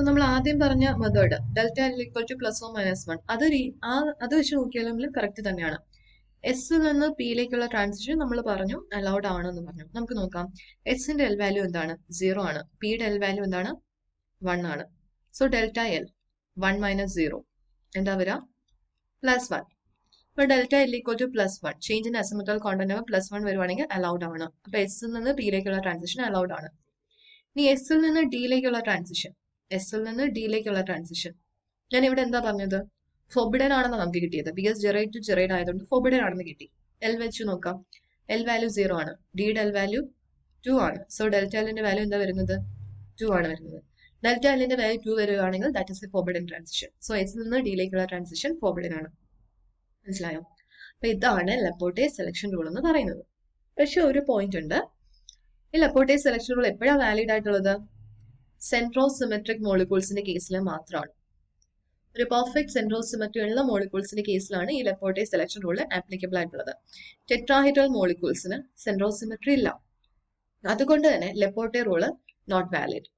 നമ്മൾ ആദ്യം പറഞ്ഞ method delta L equal to plus or minus one അത് രീ- ആ അത് വെച്ച് നോക്കിയാലും കറക്റ്റ് തന്നെയാണ് എസിൽ നിന്ന് പിയിലേക്കുള്ള ട്രാൻസിഷൻ നമ്മൾ പറഞ്ഞു അലൗഡ് ആണെന്ന് പറഞ്ഞു നമുക്ക് നോക്കാം എസിന്റെ എൽ വാല്യൂ എന്താണ് സീറോ ആണ് പിയുടെ എൽ വാല്യൂ എന്താണ് വൺ ആണ് so delta L one minus zero എന്താ വരിക പ്ലസ് വൺ ഇപ്പൊ delta L equal to plus one change in azimuthal quantum plus one വരുവാണെങ്കിൽ അലൗഡ് ആണ് അപ്പൊ എസിൽ നിന്ന് പിയിലേക്കുള്ള ട്രാൻസിഷൻ അലൗഡ് ആണ് ഇനി എസിൽ നിന്ന് ഡിയിലേക്കുള്ള ട്രാൻസിഷൻ എസിൽ നിന്ന് ഡിയിലേക്കുള്ള ട്രാൻസിഷൻ ഞാൻ ഇവിടെ എന്താ പറഞ്ഞത് ഫോബിഡൻ ആണെന്ന് നമുക്ക് കിട്ടിയത് ബിക്കോസ് ജെറൈഡ് ടു ജെറൈഡ് ആയതുകൊണ്ട് ഫോബിഡൻ ആണെന്ന് കിട്ടി എൽ വെച്ച് നോക്കാം എൽ വാല്യൂ സീറോ ആണ് ഡിയുടെ എൽ വാല്യൂ ടു ആണ് സോ ഡെൽറ്റ എല്ലിന്റെ വാല്യൂ എന്താ വരുന്നത് ടു ആണ് വരുന്നത് ഡെൽറ്റ എല്ലിന്റെ വാല്യൂ ടു വരികയാണെങ്കിൽ that is a forbidden transition so എസിൽ നിന്ന് ഡിയിലേക്കുള്ള ട്രാൻസിഷൻ ഫോബിഡൻ ആണ് മനസ്സിലായോ അപ്പൊ ഇതാണ് ലെപ്പോട്ടെ സെലക്ഷൻ റൂൾ എന്ന് പറയുന്നത് പക്ഷെ ഒരു പോയിന്റ് ഉണ്ട് ഈ ലെപ്പോട്ടെ സെലക്ഷൻ റൂൾ എപ്പോഴാണ് വാലിഡ് ആയിട്ടുള്ളത് സെൻട്രോസിമെട്രിക് മോളിക്യൂൾസിന്റെ കേസിൽ മാത്രമാണ് ഒരു പെർഫെക്റ്റ് സെൻട്രോസിമെട്രി ഉള്ള മോളിക്യൂൾസിന്റെ കേസിലാണ് ഈ ലെപ്പോട്ടെ സെലക്ഷൻ റൂൾ ആപ്ലിക്കബിൾ ആയിട്ടുള്ളത് ടെട്രാഹൈഡ്രൽ മോളിക്യൂൾസിന് സെൻട്രോസിമെട്രി ഇല്ല അതുകൊണ്ട് തന്നെ Laporte rule not valid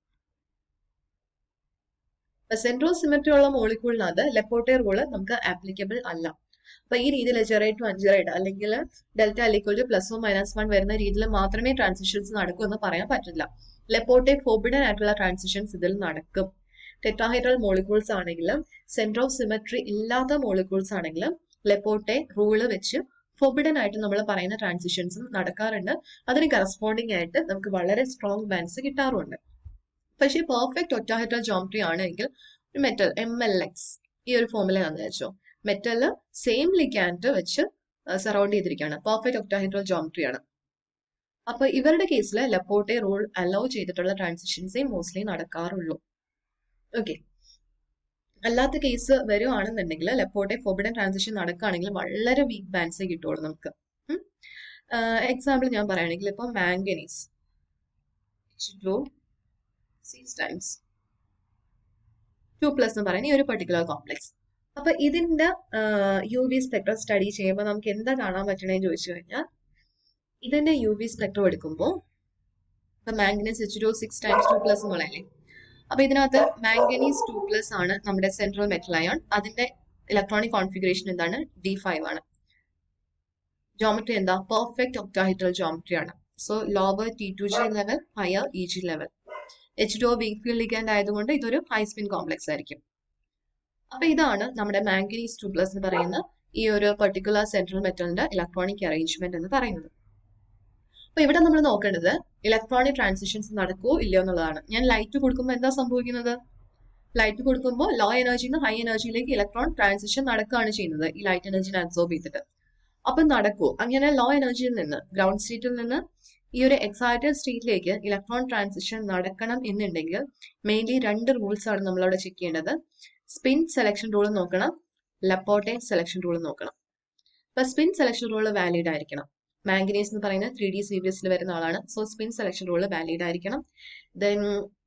centrosymmetry ഉള്ള മോളിക്യൂളിനകത്ത് ലെപ്പോട്ടെ റൂള് നമുക്ക് ആപ്ലിക്കബിൾ അല്ല അപ്പൊ ഈ രീതിയിൽ ജെറൈഡ് ടു അഞ്ചറൈഡ് അല്ലെങ്കിൽ delta L equal to plus or minus one വരുന്ന രീതിയിൽ മാത്രമേ ട്രാൻസിഷൻസ് നടക്കൂ എന്ന് പറയാൻ പറ്റില്ല ലെപ്പോട്ടെ ഫോബിഡൻ ആയിട്ടുള്ള ട്രാൻസിഷൻസ് ഇതിൽ നടക്കും ടെട്രാഹൈഡ്രൽ മോളിക്യൂൾസ് ആണെങ്കിലും സെന്റർ ഓഫ് സിമെട്രി ഇല്ലാത്ത മോളിക്യൂൾസ് ആണെങ്കിലും ലെപ്പോട്ടെ റൂള് വെച്ച് ഫോബിഡൻ ആയിട്ട് നമ്മൾ പറയുന്ന ട്രാൻസിഷൻസും നടക്കാറുണ്ട് അതിന് കറസ്പോണ്ടിങ് ആയിട്ട് നമുക്ക് വളരെ സ്ട്രോങ് ബാൻസ് കിട്ടാറുണ്ട് പക്ഷേ പെർഫെക്റ്റ് ഒറ്റാഹൈഡ്രൽ ജോമെട്രി ആണെങ്കിൽ ഒരു മെറ്റൽ എം എൽ എക്സ് ഈ ഒരു ഫോമിലാണെന്ന് വെച്ചോ മെറ്റല് സെയിം ലിഗാൻഡ് വെച്ച് സറൗണ്ട് ചെയ്തിരിക്കുകയാണ് പെർഫെക്റ്റ് ഒക്ടാഹൈഡ്രൽ ജോമെട്രി ആണ് അപ്പൊ ഇവരുടെ കേസിൽ ലെപ്പോട്ടെ റൂൾ അലൗ ചെയ്തിട്ടുള്ള ട്രാൻസിഷൻസേ മോസ്റ്റ്ലി നടക്കാറുള്ളൂ ഓക്കെ അല്ലാത്ത കേസ് വരുവാണെന്നുണ്ടെങ്കിൽ ലെപ്പോട്ടെ ഫോബിഡൻ ട്രാൻസിഷൻ നടക്കുകയാണെങ്കിൽ വളരെ വീക്ക് ബാൻസേ കിട്ടുള്ളൂ നമുക്ക് എക്സാമ്പിൾ ഞാൻ പറയുകയാണെങ്കിൽ ഇപ്പൊ manganese two six times two plus എന്ന് പറയുന്ന ഈ ഒരു പെർട്ടിക്കുലർ കോംപ്ലക്സ് അപ്പൊ ഇതിന്റെ യു വി സ്പെക്ട്രം സ്റ്റഡി ചെയ്യുമ്പോൾ നമുക്ക് എന്താ കാണാൻ പറ്റണേന്ന് ചോദിച്ചു കഴിഞ്ഞാൽ ഇതിന്റെ യു വി സ്പെക്ട്രം എടുക്കുമ്പോൾ ഇപ്പൊ manganese H two six times two plus എന്നുള്ളതല്ലേ അപ്പൊ ഇതിനകത്ത് മാംഗനീസ് ടു പ്ലസ് ആണ് നമ്മുടെ സെൻട്രൽ മെറ്റൽ അയോൺ അതിന്റെ ഇലക്ട്രോണിക് കോൺഫിഗറേഷൻ എന്താണ് ഡി ഫൈവ് ആണ് ജോമെട്രി എന്താ പെർഫെക്റ്റ് ഒക്ടാഹൈഡ്രൽ ജോമെട്രി ആണ് so lower T two G level higher E G level H two weak field ligand ആയതുകൊണ്ട് ഇതൊരു ഹൈ സ്പിൻ കോംപ്ലക്സ് ആയിരിക്കും അപ്പൊ ഇതാണ് നമ്മുടെ മാംഗനീസ് ടു പ്ലസ് എന്ന് പറയുന്ന ഈ ഒരു പെർട്ടിക്കുലർ സെൻട്രൽ മെറ്റലിന്റെ ഇലക്ട്രോണിക് അറേഞ്ച്മെന്റ് എന്ന് പറയുന്നത് അപ്പൊ ഇവിടെ നമ്മൾ നോക്കേണ്ടത് ഇലക്ട്രോണിക് ട്രാൻസിഷൻസ് നടക്കുമോ ഇല്ലയോ എന്നുള്ളതാണ് ഞാൻ ലൈറ്റ് കൊടുക്കുമ്പോൾ എന്താ സംഭവിക്കുന്നത് ലൈറ്റ് കൊടുക്കുമ്പോൾ ലോ എനർജിയിൽ നിന്ന് ഹൈ എനർജിയിലേക്ക് ഇലക്ട്രോൺ ട്രാൻസിഷൻ നടക്കുകയാണ് ചെയ്യുന്നത് ഈ ലൈറ്റ് എനർജിനെ അബ്സോർബ് ചെയ്തിട്ട് അപ്പൊ നടക്കുമോ അങ്ങനെ ലോ എനർജിയിൽ നിന്ന് ഗ്രൗണ്ട് സ്റ്റേറ്റിൽ നിന്ന് ഈ ഒരു എക്സൈറ്റഡ് സ്റ്റേറ്റിലേക്ക് ഇലക്ട്രോൺ ട്രാൻസിഷൻ നടക്കണം എന്നുണ്ടെങ്കിൽ മെയിൻലി രണ്ട് റൂൾസ് ആണ് നമ്മളവിടെ ചെക്ക് ചെയ്യേണ്ടത് സ്പിൻ സെലക്ഷൻ റൂൾ നോക്കണം ലപ്പോട്ടെ സെലക്ഷൻ റൂൾ നോക്കണം അപ്പൊ സ്പിൻ സെലക്ഷൻ റൂൾ വാലിഡ് ആയിരിക്കണം മാംഗനീസ് എന്ന് പറയുന്ന ത്രീ ഡി സി ബി എസിൽ വരുന്ന ആളാണ് so spin selection rule valid ആയിരിക്കണം ദെൻ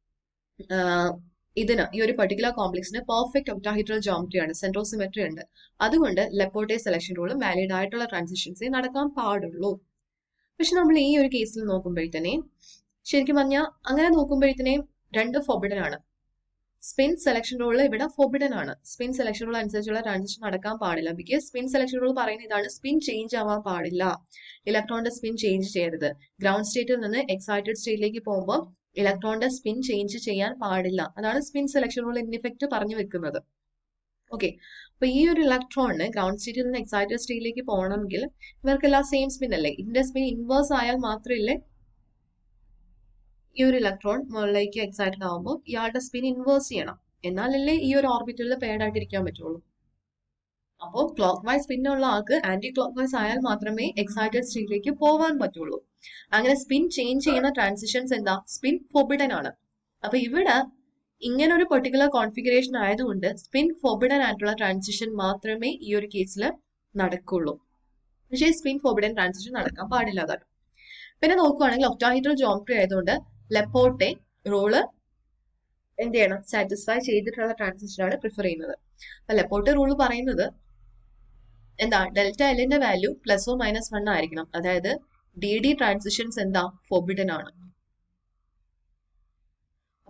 ഇതിന് ഈ ഒരു പെർട്ടിക്കുലർ കോംപ്ലക്സിന് പെർഫെക്റ്റ് ഒക്ടാഹൈഡ്രൽ ജോമെട്രി ആണ് സെൻട്രോസിമെട്രി ഉണ്ട് അതുകൊണ്ട് ലെപ്പോട്ടെ സെലക്ഷൻ റൂളും വാലിഡ് ആയിട്ടുള്ള ട്രാൻസിഷൻസേ നടക്കാൻ പാടുള്ളൂ പക്ഷെ നമ്മൾ ഈ ഒരു കേസിൽ നോക്കുമ്പോഴത്തേനെ ശരിക്കും പറഞ്ഞാൽ അങ്ങനെ നോക്കുമ്പോഴത്തേനെയും രണ്ട് ഫോബിഡൻ ആണ് സ്പിൻ സെലക്ഷൻ റൂൾ ഇവിടെ ഫോബിഡൻ ആണ് സ്പിൻ സെലക്ഷൻ റൂൾ അനുസരിച്ചുള്ള ട്രാൻസിഷൻ നടക്കാൻ പാടില്ല ബിക്കോസ് സ്പിൻ സെലക്ഷൻ റൂൾ പറയുന്ന ഇതാണ് സ്പിൻ ചേഞ്ച് ആവാൻ പാടില്ല ഇലക്ട്രോണിന്റെ സ്പിൻ ചേഞ്ച് ചെയ്യരുത് ഗ്രൗണ്ട് സ്റ്റേറ്റിൽ നിന്ന് എക്സൈറ്റഡ് സ്റ്റേറ്റിലേക്ക് പോകുമ്പോൾ ഇലക്ട്രോണിന്റെ സ്പിൻ ചേഞ്ച് ചെയ്യാൻ പാടില്ല അതാണ് spin selection rule in effect പറഞ്ഞു വെക്കുന്നത് ഓക്കെ അപ്പൊ ഈ ഒരു ഇലക്ട്രോണിന് ഗ്രൗണ്ട് സ്റ്റേറ്റിൽ നിന്ന് എക്സൈറ്റഡ് സ്റ്റേറ്റിലേക്ക് പോകണമെങ്കിൽ ഇവർക്കെല്ലാം സെയിം സ്പിൻ അല്ലേ ഇതിന്റെ സ്പിൻ ഇൻവേഴ്സ് ആയാൽ മാത്രമല്ലേ ഈ ഒരു ഇലക്ട്രോൺ മുകളിലേക്ക് എക്സൈറ്റഡ് ആകുമ്പോൾ ഇയാളുടെ സ്പിൻ ഇൻവേഴ്സ് ചെയ്യണം എന്നാലല്ലേ ഈ ഒരു ഓർബിറ്റലിൽ പെയർഡ് ആയിട്ടിരിക്കാൻ പറ്റുള്ളൂ അപ്പോൾ ക്ലോക്ക് വൈസ് സ്പിന്നുള്ള ആൾക്ക് ആന്റി ക്ലോക്ക് വൈസ് ആയാൽ മാത്രമേ എക്സൈറ്റഡ് സ്റ്റേറ്റിലേക്ക് പോകാൻ പറ്റുള്ളൂ അങ്ങനെ സ്പിൻ ചേഞ്ച് ചെയ്യുന്ന ട്രാൻസിഷൻസ് എന്താ സ്പിൻ ഫോബിഡൻ ആണ് അപ്പൊ ഇവിടെ ഇങ്ങനെ ഒരു പെർട്ടിക്കുലർ കോൺഫിഗറേഷൻ ആയതുകൊണ്ട് സ്പിൻ ഫോബിഡൻ ആയിട്ടുള്ള ട്രാൻസിഷൻ മാത്രമേ ഈ ഒരു കേസിൽ നടക്കുള്ളൂ പക്ഷേ സ്പിൻ ഫോബിഡൻ ട്രാൻസിഷൻ നടക്കാൻ പാടില്ലാതാണ് പിന്നെ നോക്കുവാണെങ്കിൽ ഒക്ടാഹൈഡ്രൽ ജോമെട്രി ആയതുകൊണ്ട് ലെപ്പോട്ടെ റോള് എന്ത് ചെയ്യണം സാറ്റിസ്ഫൈ ചെയ്തിട്ടുള്ള ട്രാൻസിഷൻ ആണ് പ്രിഫർ ചെയ്യുന്നത് അപ്പൊ ലെപ്പോട്ടെ റൂള് പറയുന്നത് എന്താ ഡെൽറ്റ എല്ലിന്റെ value plus or minus one ആയിരിക്കണം അതായത് ഡി ഡി ട്രാൻസിഷൻസ് എന്താ ഫോബിഡൻ ആണ്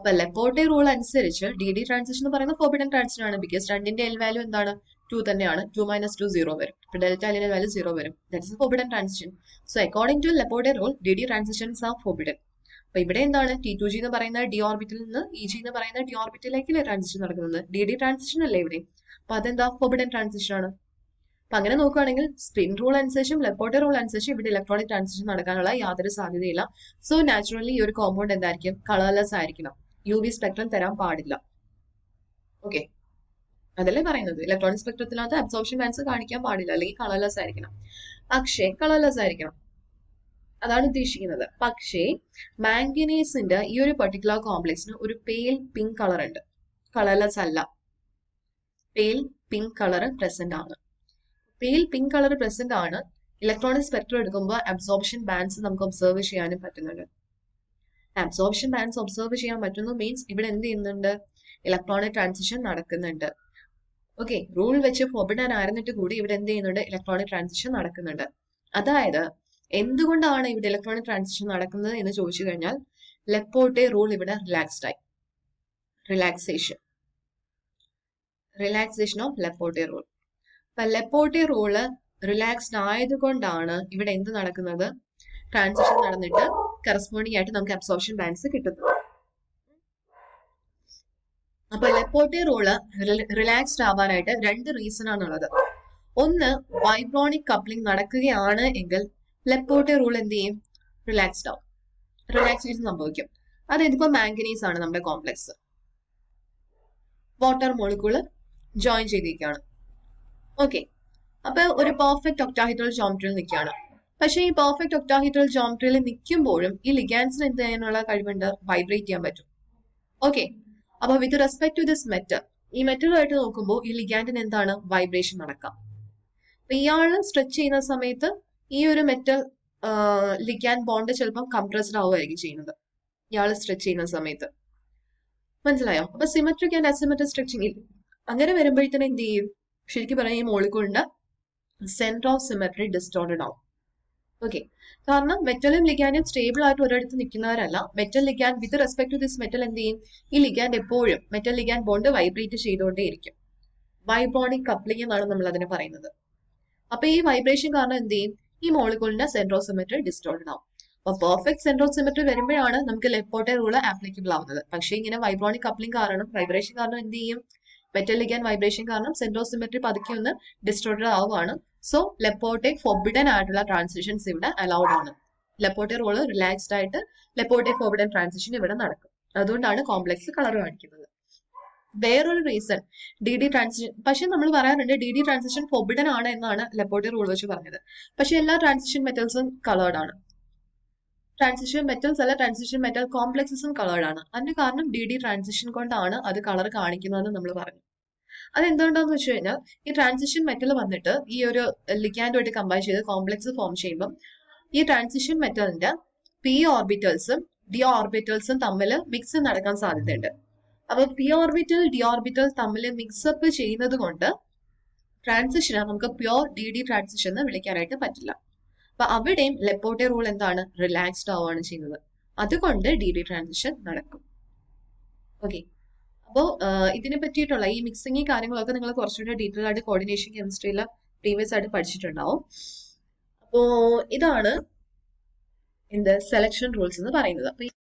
അപ്പൊ ലെപ്പോർട്ടെ റൂൾ അനുസരിച്ച് ഡി ഡി ട്രാൻസിഷൻ എന്ന് പറയുന്നത് ഫോർബിഡൻ ട്രാൻസിഷൻ ആണ് ബിക്കോസ് രണ്ടിന്റെ എൽ വാല്യൂ എന്താണ് ടു തന്നെയാണ് ടു മൈനസ് ടു സീറോ വരും ഇപ്പൊ ഡെൽറ്റ എല്ലിന്റെ വാല്യൂ സീറോ വരും that's forbidden transition so according to Laporte rule D D transitions are forbidden അപ്പൊ ഇവിടെ എന്താണ് ടി ടു ജി എന്ന് പറയുന്ന ഡി ഓർബിറ്റിൽ നിന്ന് ഇ ജി എന്ന് പറയുന്ന ഡി ഓർബിറ്റിലേക്കല്ലേ ട്രാൻസിഷൻ നടക്കുന്നത് ഡി ഡി ട്രാൻസിഷൻ അല്ലേ ഇവിടെ അപ്പൊ അതെന്താ ഫോർബിഡൻ ട്രാൻസിഷൻ ആണ് അപ്പൊ അങ്ങനെ നോക്കുകയാണെങ്കിൽ സ്പിൻ റൂൾ അനുസരിച്ചും ലെപ്പോർട്ടെ റൂൾ അനുസരിച്ചും ഇവിടെ ഇലക്ട്രോണിക് ട്രാൻസിഷൻ നടക്കാനുള്ള യാതൊരു സാധ്യതയില്ല സോ നാച്ചുറലി ഈ ഒരു കോമ്പൗണ്ട് എന്തായിരിക്കും കളർലെസ് ആയിരിക്കണം യു വി സ്പെക്ട്രം തരാൻ പാടില്ല ഓക്കെ അതല്ലേ പറയുന്നത് ഇലക്ട്രോണിക് സ്പെക്ട്രത്തിനകത്ത് അബ്സോർപ്ഷൻ ബാൻസ് കാണിക്കാൻ പാടില്ല അല്ലെങ്കിൽ കളർലെസ് ആയിരിക്കണം പക്ഷേ കളർലെസ് ആയിരിക്കണം അതാണ് ഉദ്ദേശിക്കുന്നത് പക്ഷേ മാംഗനീസിന്റെ ഈ ഒരു പെർട്ടിക്കുലർ കോംപ്ലക്സിന് ഒരു പേൽ പിങ്ക് കളർ ഉണ്ട് കളർലെസ് അല്ല പേൽ പിങ്ക് കളർ പ്രസന്റ് ആണ് പേൽ പിങ്ക് കളർ പ്രസന്റ് ആണ് ഇലക്ട്രോണിക് സ്പെക്ട്രം എടുക്കുമ്പോൾ അബ്സോർപ്ഷൻ ബാൻസ് നമുക്ക് ഒബ്സർവ് ചെയ്യാനും പറ്റുന്നുണ്ട് അബ്സോർപ്ഷൻ ബാൻസ് ഒബ്സർവ് ചെയ്യാൻ പറ്റുന്നു മീൻസ് ഇവിടെ എന്ത് ചെയ്യുന്നുണ്ട് ഇലക്ട്രോണിക് ട്രാൻസിഷൻ നടക്കുന്നുണ്ട് ഓക്കെ റൂൾ വെച്ച് ഫോർബിഡൻ ആയിരുന്നിട്ട് കൂടി ഇവിടെ എന്ത് ചെയ്യുന്നുണ്ട് ഇലക്ട്രോണിക് ട്രാൻസിഷൻ നടക്കുന്നുണ്ട് അതായത് എന്തുകൊണ്ടാണ് ഇവിടെ ഇലക്ട്രോണിക് ട്രാൻസിഷൻ നടക്കുന്നത് എന്ന് ചോദിച്ചു കഴിഞ്ഞാൽ ലെപ്പോർട്ടെ റൂൾ ഇവിടെ റിലാക്സ്ഡ് ആയി relaxation relaxation of Laporte rule അപ്പൊ ലെപ്പോർട്ടെ റൂള് റിലാക്സ്ഡ് ആയതുകൊണ്ടാണ് ഇവിടെ എന്ത് നടക്കുന്നത് ട്രാൻസിഷൻ നടന്നിട്ട് കറസ്പോണ്ടിങ് ആയിട്ട് നമുക്ക് അബ്സോർപ്ഷൻ ബാൻസ് കിട്ടുന്നത് അപ്പൊ ലെപ്പോർട്ടെ റൂള് റിലാക്സ്ഡ് ആവാനായിട്ട് രണ്ട് റീസൺ ആണുള്ളത് ഒന്ന് വൈബ്രോണിക് കപ്ലിംഗ് നടക്കുകയാണ് എങ്കിൽ ലെപ്പോർട്ടെ റൂൾ എന്ത് ചെയ്യും റിലാക്സ്ഡ് ആവും റിലാക്സേഷൻ സംഭവിക്കും അത് ഇതിപ്പോ മാംഗനീസ് ആണ് നമ്മുടെ കോംപ്ലക്സ് വാട്ടർ മോളിക്കൂള് ജോയിൻ ചെയ്തിരിക്കുകയാണ് ഓക്കെ അപ്പൊ ഒരു പെർഫെക്റ്റ് ഒക്ടാഹിഡ്രൽ ജോമെട്രിയിൽ നിൽക്കുകയാണ് പക്ഷേ ഈ പെർഫെക്റ്റ് ഒക്ടാഹിഡ്രൽ ജോമെട്രിയിൽ നിൽക്കുമ്പോഴും ഈ ലിഗാൻസിന് എന്ത് ചെയ്യാനുള്ള കഴിവുണ്ട് വൈബ്രേറ്റ് ചെയ്യാൻ പറ്റും ഓക്കെ അപ്പൊ with respect to this metal ഈ മെറ്റലുമായിട്ട് നോക്കുമ്പോൾ ഈ ലിഗാൻഡിന് എന്താണ് വൈബ്രേഷൻ നടക്കാം അപ്പൊ ഇയാള് സ്ട്രെച്ച് ചെയ്യുന്ന സമയത്ത് ഈ ഒരു മെറ്റൽ ലിഗാൻ ബോണ്ട് ചിലപ്പം കംപ്രസ്ഡ് ആവുമായിരിക്കും ചെയ്യുന്നത് ഇയാൾ സ്ട്രെച്ച് ചെയ്യുന്ന സമയത്ത് മനസ്സിലായോ അപ്പൊ സിമെട്രിക് ആൻഡ് അസിമെട്രിക് സ്ട്രെച്ചിങ് ഇല്ല അങ്ങനെ വരുമ്പോഴത്തേനും എന്ത് ചെയ്യും ശരിക്കും പറയാം ഈ മോളിക്കൂളിന്റെ സെന്റർ ഓഫ് സിമെട്രി ഡിസ്റ്റോർട്ടഡ് ആവും ഓക്കെ കാരണം മെറ്റലും ലിഗാൻഡും സ്റ്റേബിൾ ആയിട്ട് ഒരിടത്ത് നിൽക്കുന്നവരല്ല metal ligand with respect to this metal എന്ത് ചെയ്യും ഈ ലിഗാൻഡ് എപ്പോഴും മെറ്റൽ ലിഗാൻഡ് ബോണ്ട് വൈബ്രേറ്റ് ചെയ്തുകൊണ്ടേയിരിക്കും വൈബ്രോണിക് കപ്ലിംഗ് എന്നാണ് നമ്മൾ അതിനെ പറയുന്നത് അപ്പൊ ഈ വൈബ്രേഷൻ കാരണം എന്ത് ചെയ്യും ഈ മോളിക്കൂളിന്റെ സെൻട്രോസിമെട്രി ഡിസ്റ്റോർട്ടഡ് ആവും അപ്പൊ പെർഫെക്റ്റ് സെൻട്രോസിമെട്രി വരുമ്പോഴാണ് നമുക്ക് ലെപ്പോട്ടെ റൂള് ആപ്ലിക്കബിൾ ആവുന്നത് പക്ഷേ ഇങ്ങനെ വൈബ്രോണിക് കപ്ലിംഗ് കാരണം വൈബ്രേഷൻ കാരണം എന്ത് ചെയ്യും മെറ്റൽ ലിഗാൻ വൈബ്രേഷൻ കാരണം സെൻട്രോസിമെട്രി പതുക്കെ ഒന്ന് ഡിസ്റ്റോർട്ടഡ് ആവുകയാണ് സോ ലെപ്പോട്ടെ ഫോർബിഡൻ ആയിട്ടുള്ള ട്രാൻസിഷൻസ് ഇവിടെ അലൗഡ് ആണ് ലെപ്പോട്ടെ റോള് റിലാക്സ്ഡ് ആയിട്ട് ലെപ്പോട്ടെ ഫോർബിഡൻ ട്രാൻസിഷൻ ഇവിടെ നടക്കും അതുകൊണ്ടാണ് കോംപ്ലക്സ് കളർ കാണിക്കുന്നത് വേറൊരു റീസൺ ഡി ഡി ട്രാൻസിഷൻ പക്ഷെ നമ്മൾ പറയാറുണ്ട് ഡി ഡി ട്രാൻസിഷൻ ഫോർബിഡൻ ആണ് എന്നാണ് ലെപ്പോട്ടെ റൂൾ വെച്ച് പറഞ്ഞത് പക്ഷെ എല്ലാ ട്രാൻസിഷൻ മെറ്റൽസും കളേർഡ് ആണ് ട്രാൻസിഷൻ മെറ്റൽസ് അല്ല ട്രാൻസിഷൻ മെറ്റൽ കോംപ്ലക്സസും കളേർഡ് ആണ് അതിന് കാരണം ഡി ഡി ട്രാൻസിഷൻ കൊണ്ടാണ് അത് കളർ കാണിക്കുന്നതെന്ന് നമ്മൾ പറഞ്ഞു അതെന്തുകൊണ്ടാന്ന് വെച്ച് കഴിഞ്ഞാൽ ഈ ട്രാൻസിഷൻ മെറ്റൽ വന്നിട്ട് ഈ ഒരു ലിക്കാൻഡുമായിട്ട് കമ്പൈൻ ചെയ്ത് കോംപ്ലക്സ് ഫോം ചെയ്യുമ്പം ഈ ട്രാൻസിഷൻ മെറ്റലിന്റെ പി ഓർബിറ്റൽസും ഡി ഓർബിറ്റൽസും തമ്മിൽ മിക്സ് നടക്കാൻ സാധ്യതയുണ്ട് അപ്പൊ പി ഓർബിറ്റൽ ഡി ഓർബിറ്റൽ തമ്മിൽ മിക്സപ്പ് ചെയ്യുന്നത് കൊണ്ട് ട്രാൻസിഷനെ നമുക്ക് പ്യോർ ഡി ഡി ട്രാൻസിഷൻ എന്ന് വിളിക്കാനായിട്ട് പറ്റില്ല അപ്പൊ അവിടെയും ലെപ്പോട്ടെ റൂൾ എന്താണ് റിലാക്സ്ഡ് ആവുകയാണ് ചെയ്യുന്നത് അതുകൊണ്ട് ഡി ഡി ട്രാൻസിഷൻ നടക്കും ഓക്കെ അപ്പോൾ ഇതിനെ പറ്റിയിട്ടുള്ള ഈ മിക്സിങ് കാര്യങ്ങളൊക്കെ നിങ്ങൾ കുറച്ചുകൂടി ഡീറ്റെയിൽ ആയിട്ട് കോർഡിനേഷൻ കെമിസ്ട്രിയിൽ പ്രീവിയസ് ആയിട്ട് പഠിച്ചിട്ടുണ്ടാവും അപ്പോൾ ഇതാണ് എന്ത് സെലക്ഷൻ റൂൾസ് എന്ന് പറയുന്നത് അപ്പൊ